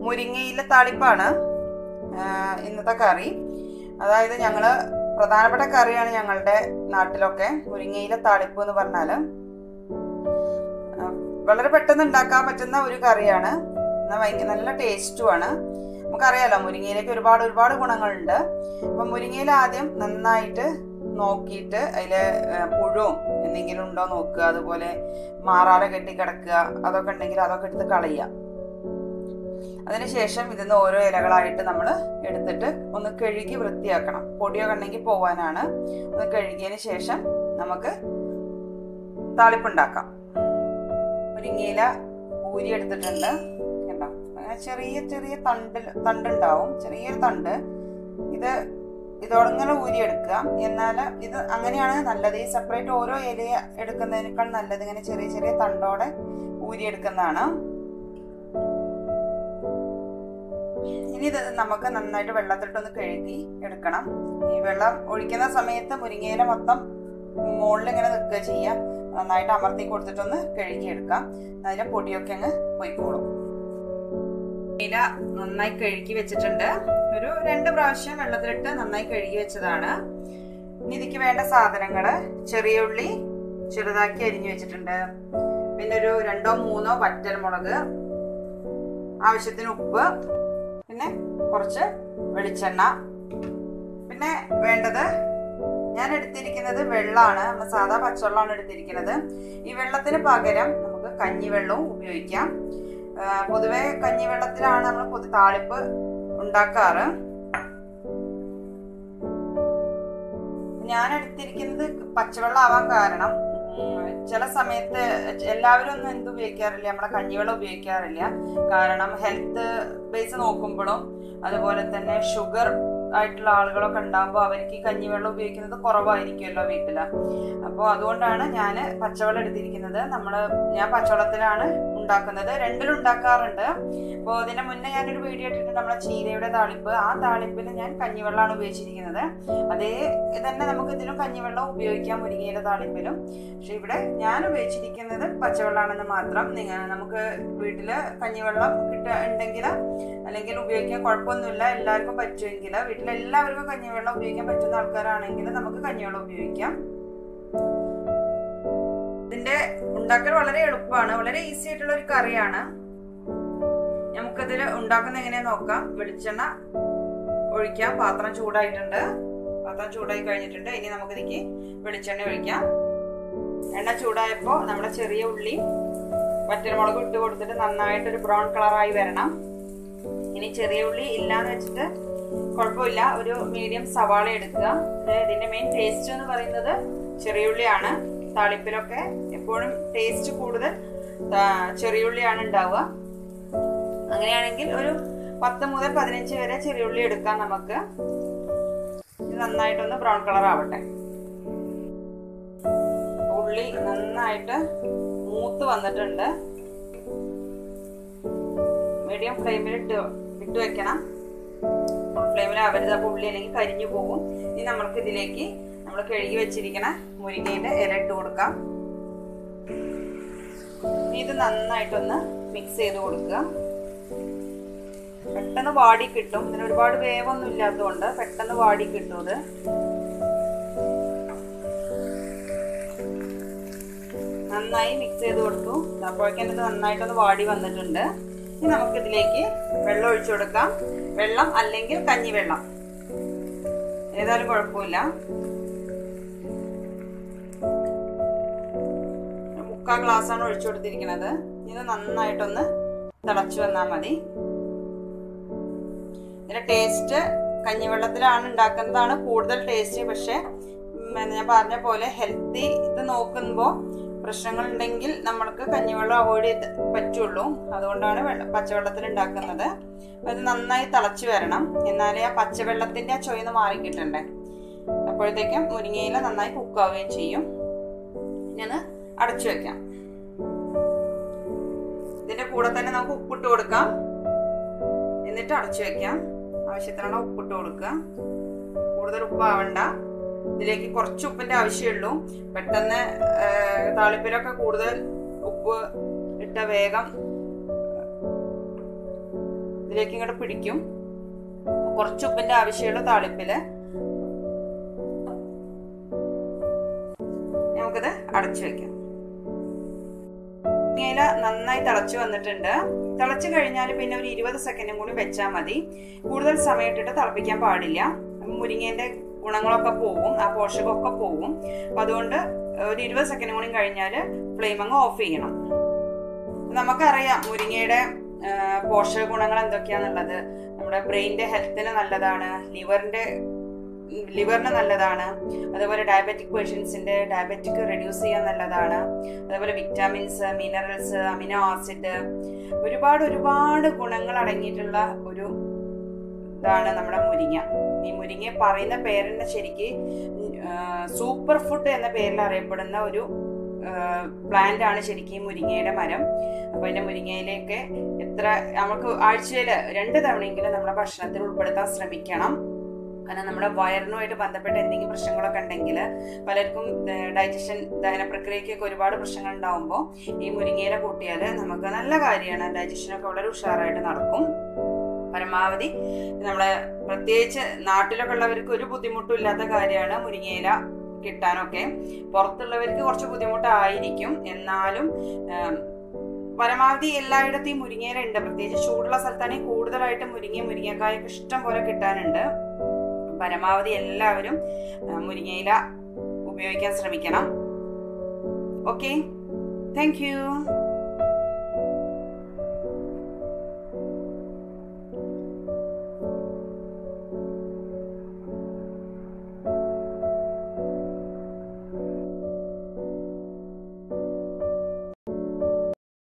മുരിങ്ങയില താളിപ്പാണ് ആ, ഇന്നത്തെ കറി അതായത് ഞങ്ങൾ പ്രധാനപ്പെട്ട കറിയാണ് ഞങ്ങളുടെ നാട്ടിലൊക്കെ മുരിങ്ങയില താളിപ്പ് എന്ന് പറഞ്ഞാൽ വളരെ പെട്ടെന്ന് ഉണ്ടാക്കാൻ പറ്റുന്ന ഒരു കറിയാണ് എന്നാൽ ഭയങ്കര നല്ല ടേസ്റ്റുമാണ് നമുക്കറിയാലോ മുരിങ്ങയിലേക്ക് ഒരുപാട് ഒരുപാട് ഗുണങ്ങളുണ്ട് അപ്പം മുരിങ്ങയില ആദ്യം നന്നായിട്ട് നോക്കിയിട്ട് അതിൽ പുഴുവും എന്തെങ്കിലും ഉണ്ടോ നോക്കുക അതുപോലെ മാറാല കെട്ടി കിടക്കുക അതൊക്കെ ഉണ്ടെങ്കിൽ അതൊക്കെ എടുത്ത് കളയുക അതിനുശേഷം ഇതിന്ന് ഓരോ ഇലകളായിട്ട് നമ്മൾ എടുത്തിട്ട് ഒന്ന് കഴുകി വൃത്തിയാക്കണം പൊടിയൊക്കെ ഉണ്ടെങ്കിൽ പോവാനാണ് ഒന്ന് കഴുകിയതിന് ശേഷം നമുക്ക് താളിപ്പുണ്ടാക്കാം മുരിങ്ങയില ഊരി എടുത്തിട്ടുണ്ട് കണ്ടോ അങ്ങനെ ചെറിയ ചെറിയ തണ്ട് തണ്ടുണ്ടാവും ചെറിയൊരു തണ്ട് ഇത് ഇതോടങ്ങനെ ഊരിയെടുക്കുക എന്നാൽ ഇത് അങ്ങനെയാണ് നല്ലത് ഈ സെപ്പറേറ്റ് ഓരോ ഇല എടുക്കുന്നതിനേക്കാൾ നല്ലത് ഇങ്ങനെ ചെറിയ ചെറിയ തണ്ടോടെ ഊരിയെടുക്കുന്നതാണ് ഇനി ഇത് നമുക്ക് നന്നായിട്ട് വെള്ളത്തിലിട്ടൊന്ന് കഴുകി എടുക്കണം ഈ വെള്ളം ഒഴിക്കുന്ന സമയത്ത് മുരിങ്ങയില മൊത്തം മുകളിൽ ഇങ്ങനെ നിൽക്കുക ചെയ്യുക നന്നായിട്ട് അമർത്തി കൊടുത്തിട്ടൊന്ന് കഴുകി എടുക്കാം അതിലെ പൊടിയൊക്കെ അങ്ങ് പൊയ്ക്കോളും ഇല നന്നായി കഴുകി വെച്ചിട്ടുണ്ട് ഒരു രണ്ട് പ്രാവശ്യം വെള്ളത്തിലിട്ട് നന്നായി കഴുകി വെച്ചതാണ് ഇനി ഇതിക്ക് വേണ്ട സാധനങ്ങള് ചെറിയ ഉള്ളി ചെറുതാക്കി അരിഞ്ഞു വെച്ചിട്ടുണ്ട് പിന്നെ ഒരു രണ്ടോ മൂന്നോ വറ്റൽമുളക് ആവശ്യത്തിന് ഉപ്പ് പിന്നെ കുറച്ച് വെളിച്ചെണ്ണ പിന്നെ വേണ്ടത് ഞാൻ എടുത്തിരിക്കുന്നത് വെള്ളമാണ് നമ്മൾ സാധാ പച്ചവെള്ളമാണ് എടുത്തിരിക്കുന്നത് ഈ വെള്ളത്തിന് പകരം നമുക്ക് കഞ്ഞിവെള്ളവും ഉപയോഗിക്കാം ആ, പൊതുവെ കഞ്ഞിവെള്ളത്തിലാണ് നമ്മൾ പൊതു താളിപ്പ് ഉണ്ടാക്കാറ് ഞാൻ എടുത്തിരിക്കുന്നത് പച്ചവെള്ളം ആവാൻ കാരണം ഉം, ചില സമയത്ത് എല്ലാവരും ഒന്നും എന്ത് ഉപയോഗിക്കാറില്ല നമ്മളെ കഞ്ഞിവെള്ളം ഉപയോഗിക്കാറില്ല കാരണം ഹെൽത്ത് ബേസ് നോക്കുമ്പോഴും അതുപോലെ തന്നെ ഷുഗർ ആയിട്ടുള്ള ആളുകളൊക്കെ ഉണ്ടാകുമ്പോൾ അവർക്ക് ഈ കഞ്ഞിവെള്ളം ഉപയോഗിക്കുന്നത് കുറവായിരിക്കുമല്ലോ വീട്ടില് അപ്പോൾ അതുകൊണ്ടാണ് ഞാൻ പച്ചവെള്ളം എടുത്തിരിക്കുന്നത് നമ്മൾ ഞാൻ പച്ചവെള്ളത്തിലാണ് ഉണ്ടാക്കുന്നത് രണ്ടിലും ഉണ്ടാക്കാറുണ്ട് അപ്പോൾ ഇതിന്റെ മുന്നേ ഞാനൊരു വീഡിയോ ഇട്ടിട്ടുണ്ട് നമ്മളെ ചീരയുടെ താളിപ്പ് ആ താളിപ്പിൽ ഞാൻ കഞ്ഞിവെള്ളമാണ് ഉപയോഗിച്ചിരിക്കുന്നത് അതേ തന്നെ നമുക്ക് ഇതിലും കഞ്ഞിവെള്ളം ഉപയോഗിക്കാം മുരിങ്ങയുടെ താളിപ്പിലും പക്ഷെ ഇവിടെ ഞാൻ ഉപയോഗിച്ചിരിക്കുന്നത് പച്ചവെള്ളമാണെന്ന് മാത്രം നിങ്ങൾ നമുക്ക് വീട്ടില് കഞ്ഞിവെള്ളം കിട്ട ഉണ്ടെങ്കിൽ അല്ലെങ്കിൽ ഉപയോഗിക്കാൻ കുഴപ്പമൊന്നുമില്ല എല്ലാവർക്കും പറ്റുമെങ്കിൽ വീട്ടിലെല്ലാവർക്കും കഞ്ഞിവെള്ളം ഉപയോഗിക്കാൻ പറ്റുന്ന ആൾക്കാരാണെങ്കിൽ നമുക്ക് കഞ്ഞിവെള്ളം ഉപയോഗിക്കാം ഇതിന്റെ ഉണ്ടാക്കൽ വളരെ എളുപ്പമാണ് വളരെ ഈസി ആയിട്ടുള്ള ഒരു കറിയാണ് നമുക്കിതിൽ ഉണ്ടാക്കുന്ന എങ്ങനെയാ നോക്കാം വെളിച്ചെണ്ണ ഒഴിക്കാം പാത്രം ചൂടായിട്ടുണ്ട് പാത്രം ചൂടായി കഴിഞ്ഞിട്ടുണ്ട് ഇനി നമുക്കിതിക്ക് വെളിച്ചെണ്ണ ഒഴിക്കാം എണ്ണ ചൂടായപ്പോൾ നമ്മുടെ ചെറിയ ഉള്ളി വറ്റൽമുളക് ഇട്ട് കൊടുത്തിട്ട് നന്നായിട്ടൊരു ബ്രൗൺ കളറായി വരണം ഇനി ചെറിയ ഉള്ളി ഇല്ലാന്ന് വെച്ചിട്ട് കുഴപ്പമില്ല ഒരു മീഡിയം സവാള എടുക്കുക ഇത് ഇതിന്റെ മെയിൻ ടേസ്റ്റ് എന്ന് പറയുന്നത് ചെറിയുള്ളിയാണ് താളിപ്പിലൊക്കെ എപ്പോഴും ടേസ്റ്റ് കൂടുതൽ ആ, ചെറിയുള്ളിയാണ് ഉണ്ടാവുക അങ്ങനെയാണെങ്കിൽ ഒരു പത്ത് മുതൽ പതിനഞ്ച് വരെ ചെറിയുള്ളി എടുക്കാം നമുക്ക് ഇത് നന്നായിട്ടൊന്ന് ബ്രൗൺ കളർ ആവട്ടെ ഉള്ളി നന്നായിട്ട് മൂത്ത് വന്നിട്ടുണ്ട് മീഡിയം ഫ്ലെയിമിൽ ഇട്ട് ഇട്ട് വെക്കണം ഫുൾ ഫ്ലെയിമിൽ ആവരുത് അപ്പോൾ ഉള്ളി അല്ലെങ്കിൽ കരിഞ്ഞു പോകും ഇനി നമ്മൾക്ക് ഇതിലേക്ക് നമ്മൾ കഴുകി വെച്ചിരിക്കണ മുരിങ്ങയുടെ ഇല ഇട്ട് കൊടുക്കാം ഇനി ഇത് നന്നായിട്ടൊന്ന് മിക്സ് ചെയ്ത് കൊടുക്കുക പെട്ടെന്ന് വാടി കിട്ടും ഇതിന് ഒരുപാട് വേവൊന്നും ഇല്ലാത്തതുകൊണ്ട് പെട്ടെന്ന് വാടി കിട്ടും ഇത് നന്നായി മിക്സ് ചെയ്ത് കൊടുത്തു അപ്പോഴേക്കും ഇത് നന്നായിട്ടൊന്ന് വാടി വന്നിട്ടുണ്ട് ഇനി നമുക്ക് ഇതിലേക്ക് വെള്ളം ഒഴിച്ചു കൊടുക്കാം വെള്ളം അല്ലെങ്കിൽ കഞ്ഞിവെള്ളം ഏതായാലും കുഴപ്പമില്ല മുക്കാൽ ഗ്ലാസ് ആണ് ഒഴിച്ചു കൊടുത്തിരിക്കുന്നത് ഇത് നന്നായിട്ടൊന്ന് തിളച്ചു വന്നാൽ മതി ഇതിന്റെ ടേസ്റ്റ് കഞ്ഞിവെള്ളത്തിലാണ് ഉണ്ടാക്കുന്നതാണ് കൂടുതൽ ടേസ്റ്റ് പക്ഷെ ഉം, ഞാൻ പറഞ്ഞ പോലെ ഹെൽത്തി ഇത് നോക്കുമ്പോൾ പ്രശ്നങ്ങൾ ഉണ്ടെങ്കിൽ നമ്മൾക്ക് കഞ്ഞിവെള്ളം അവോയ്ഡ് ചെയ്ത് പറ്റുള്ളൂ അതുകൊണ്ടാണ് വെള്ളം പച്ചവെള്ളത്തിൽ ഉണ്ടാക്കുന്നത് അപ്പൊ ഇത് നന്നായി തിളച്ചു വരണം എന്നാലേ ആ പച്ചവെള്ളത്തിന്റെ ആ ചൊയ്ന്ന് മാറി കിട്ടണ്ടേ അപ്പോഴത്തേക്കും മുരിങ്ങയില നന്നായി കുക്കാവുകയും ചെയ്യും ഞാൻ അടച്ചു വെക്കാം ഇതിന്റെ കൂടെ തന്നെ നമുക്ക് ഉപ്പിട്ട് കൊടുക്കാം എന്നിട്ട് അടച്ചു വെക്കാം ആവശ്യത്തിനുള്ള ഉപ്പിട്ട് കൊടുക്കുക കൂടുതൽ ഉപ്പാവണ്ട ഇതിലേക്ക് കുറച്ച് ഉപ്പിന്റെ ആവശ്യമുള്ളൂ പെട്ടെന്ന് ആ, താളിപ്പിലൊക്കെ കൂടുതൽ ഉപ്പ് ഇട്ട വേഗം ഇതിലേക്ക് ഇങ്ങോട്ട് പിടിക്കും കുറച്ച് ഉപ്പിന്റെ ആവശ്യമുള്ള താളിപ്പില് നമുക്കിത് അടച്ചു വെക്കാം മുരിങ്ങയില നന്നായി തിളച്ചു വന്നിട്ടുണ്ട് തിളച്ചു കഴിഞ്ഞാൽ പിന്നെ ഒരു ഇരുപത് സെക്കൻഡും കൂടി വെച്ചാൽ മതി കൂടുതൽ സമയം ഇട്ടിട്ട് തിളപ്പിക്കാൻ പാടില്ല മുരിങ്ങേന്റെ ഗുണങ്ങളൊക്കെ പോവും ആ പോഷകമൊക്കെ പോവും അപ്പൊ അതുകൊണ്ട് ഒരു ഇരുപത് സെക്കൻഡ് കൂടി കഴിഞ്ഞാൽ ഫ്ലെയിം അങ്ങ് ഓഫ് ചെയ്യണം നമുക്കറിയാം മുരിങ്ങയുടെ പോഷക ഗുണങ്ങൾ എന്തൊക്കെയാന്നുള്ളത് നമ്മുടെ ബ്രെയിനിന്റെ ഹെൽത്തിന് നല്ലതാണ് ലിവറിന്റെ ലിവറിന് നല്ലതാണ് അതുപോലെ ഡയബറ്റിക് പേഷ്യൻസിന്റെ ഡയബറ്റിക് റെഡ്യൂസ് ചെയ്യാൻ നല്ലതാണ് അതുപോലെ വിറ്റാമിൻസ് മിനറൽസ് അമിനോ ആസിഡ് ഒരുപാട് ഒരുപാട് ഗുണങ്ങൾ അടങ്ങിയിട്ടുള്ള ഒരു ഇതാണ് നമ്മുടെ മുരിങ്ങ ഈ മുരിങ്ങ പറയുന്ന പേരിന് ശരിക്ക് സൂപ്പർ ഫുഡ് എന്ന പേരിൽ അറിയപ്പെടുന്ന ഒരു പ്ലാന്റ് ആണ് ശരിക്കും മുരിങ്ങയുടെ മരം അപ്പൊ അതിന്റെ മുരിങ്ങയിലേക്ക് എത്ര നമുക്ക് ആഴ്ചയിൽ രണ്ട് തവണയെങ്കിലും നമ്മുടെ ഭക്ഷണത്തിൽ ഉൾപ്പെടുത്താൻ ശ്രമിക്കണം കാരണം നമ്മുടെ വയറിനുമായിട്ട് ബന്ധപ്പെട്ട എന്തെങ്കിലും പ്രശ്നങ്ങളൊക്കെ ഉണ്ടെങ്കിൽ പലർക്കും ഡൈജഷൻ ദഹന പ്രക്രിയക്കൊക്കെ ഒരുപാട് പ്രശ്നങ്ങൾ ഉണ്ടാവുമ്പോൾ ഈ മുരിങ്ങയില കൂട്ടിയാൽ നമുക്ക് നല്ല കാര്യമാണ് ഡൈജഷനൊക്കെ വളരെ ഉഷാറായിട്ട് നടക്കും പരമാവധി നമ്മളെ പ്രത്യേകിച്ച് നാട്ടിലൊക്കെ ഉള്ളവർക്ക് ഒരു ബുദ്ധിമുട്ടും ഇല്ലാത്ത കാര്യമാണ് മുരിങ്ങയില കിട്ടാനൊക്കെ പുറത്തുള്ളവർക്ക് കുറച്ച് ബുദ്ധിമുട്ടായിരിക്കും എന്നാലും പരമാവധി എല്ലായിടത്തും ഈ മുരിങ്ങയില ഉണ്ട് പ്രത്യേകിച്ച് ചൂടുള്ള സ്ഥലത്താണെങ്കിൽ കൂടുതലായിട്ട് മുരിങ്ങ മുരിങ്ങക്കായൊക്കെ ഇഷ്ടം പോലെ കിട്ടാനുണ്ട് പരമാവധി എല്ലാവരും മുരിങ്ങയില ഉപയോഗിക്കാൻ ശ്രമിക്കണം ഓക്കെ താങ്ക് യു